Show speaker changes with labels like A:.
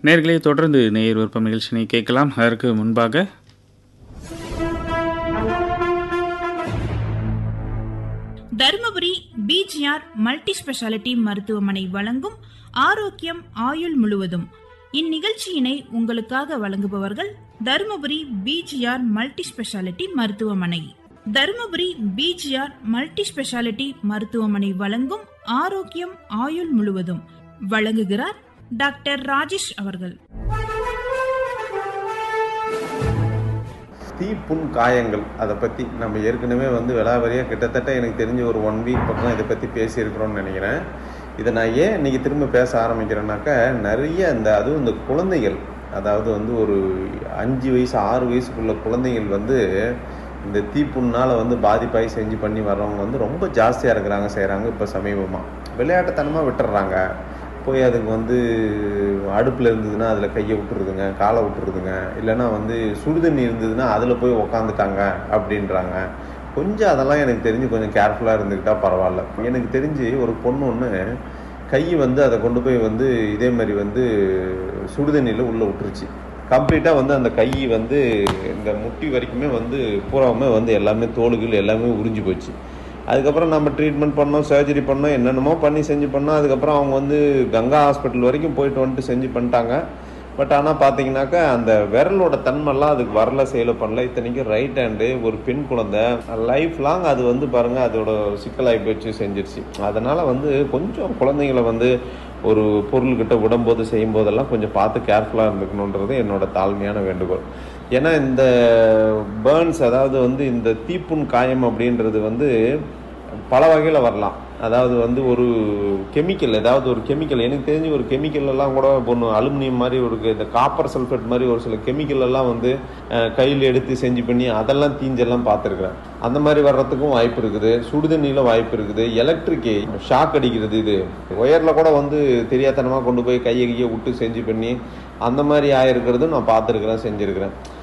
A: நேர்களே தொடர்ந்து நேயர் விருப்பம் நிகழ்ச்சியினை கேட்கலாம் அதற்கு முன்பாக
B: தருமபுரி பிஜிஆர் மல்டி ஸ்பெஷாலிட்டி மருத்துவமனை வழங்கும் ஆரோக்கியம் ஆயுள் முழுவதும் இந்நிகழ்ச்சியினை உங்களுக்காக வழங்குபவர்கள் தருமபுரி பிஜிஆர் மல்டி ஸ்பெஷாலிட்டி மருத்துவமனை தருமபுரி பிஜிஆர் மல்டி ஸ்பெஷாலிட்டி மருத்துவமனை வழங்கும் ஆரோக்கியம் ஆயுள் முழுவதும் வழங்குகிறார் டாக்டர் ராஜேஷ் அவர்கள்
C: தீப்புண் காயங்கள் அதை பற்றி நம்ம ஏற்கனவே வந்து விலாவரியாக கிட்டத்தட்ட எனக்கு தெரிஞ்ச ஒரு ஒன் வீக் பக்கம் இதை பற்றி பேசியிருக்கிறோம்னு நினைக்கிறேன் இதை நான் ஏன் இன்றைக்கி திரும்ப பேச ஆரம்பிக்கிறேன்னாக்கா நிறைய இந்த அதுவும் இந்த குழந்தைகள் அதாவது வந்து ஒரு அஞ்சு வயசு ஆறு வயசுக்குள்ள குழந்தைகள் வந்து இந்த தீப்புண்ணால் வந்து பாதிப்பாய் செஞ்சு பண்ணி வர்றவங்க வந்து ரொம்ப ஜாஸ்தியாக இருக்கிறாங்க செய்கிறாங்க இப்போ சமீபமாக விளையாட்டுத்தனமாக விட்டுறாங்க போய் அதுக்கு வந்து அடுப்பில் இருந்ததுன்னா அதில் கையை விட்டுருதுங்க காலை விட்டுருதுங்க இல்லைன்னா வந்து சுடுதண்ணி இருந்ததுன்னா அதில் போய் உக்காந்துட்டாங்க அப்படின்றாங்க கொஞ்சம் அதெல்லாம் எனக்கு தெரிஞ்சு கொஞ்சம் கேர்ஃபுல்லாக இருந்துக்கிட்டால் பரவாயில்ல எனக்கு தெரிஞ்சு ஒரு பொண்ணு ஒன்று கை வந்து அதை கொண்டு போய் வந்து இதே மாதிரி வந்து சுடுதண்ணியில் உள்ளே விட்டுருச்சு கம்ப்ளீட்டாக வந்து அந்த கை வந்து இந்த முட்டி வரைக்குமே வந்து பூராவுமே வந்து எல்லாமே தோலுகள் எல்லாமே உறிஞ்சு போச்சு அதுக்கப்புறம் நம்ம ட்ரீட்மெண்ட் பண்ணோம் சர்ஜரி பண்ணோம் என்னென்னமோ பண்ணி செஞ்சு பண்ணோம் அதுக்கப்புறம் அவங்க வந்து கங்கா ஹாஸ்பிட்டல் வரைக்கும் போயிட்டு வந்துட்டு செஞ்சு பண்ணிட்டாங்க பட் ஆனால் பார்த்தீங்கன்னாக்கா அந்த விரலோட தன்மைலாம் அதுக்கு வரல செயலை பண்ணல இத்தனைக்கும் ரைட் ஹேண்டு ஒரு பெண் குழந்தை லைஃப் லாங் அது வந்து பாருங்கள் அதோட சிக்கலாகி போச்சு செஞ்சிருச்சு அதனால் வந்து கொஞ்சம் குழந்தைங்களை வந்து ஒரு பொருள்கிட்ட விடும்போது செய்யும் போதெல்லாம் கொஞ்சம் பார்த்து கேர்ஃபுல்லாக இருந்துக்கணுன்றது என்னோட தாழ்மையான வேண்டுகோள் ஏன்னா இந்த பேர்ன்ஸ் அதாவது வந்து இந்த தீப்புண் காயம் அப்படின்றது வந்து பல வகையில் வரலாம் அதாவது வந்து ஒரு கெமிக்கல் ஏதாவது ஒரு கெமிக்கல் எனக்கு தெரிஞ்சு ஒரு கெமிக்கல் எல்லாம் கூட ஒன்று அலுமினியம் மாதிரி ஒரு இந்த காப்பர் சல்ஃபேட் மாதிரி ஒரு சில கெமிக்கல் எல்லாம் வந்து கையில் எடுத்து செஞ்சு பண்ணி அதெல்லாம் தீஞ்செல்லாம் பார்த்துருக்குறேன் அந்த மாதிரி வர்றதுக்கும் வாய்ப்பு இருக்குது சுடுதண்ணியில் வாய்ப்பு இருக்குது எலக்ட்ரிக் ஷாக் அடிக்கிறது இது ஒயரில் கூட வந்து தெரியாதனமாக கொண்டு போய் கையை கையை விட்டு செஞ்சு பண்ணி அந்த மாதிரி ஆயிருக்கிறதும் நான் பார்த்துருக்குறேன் செஞ்சுருக்கிறேன்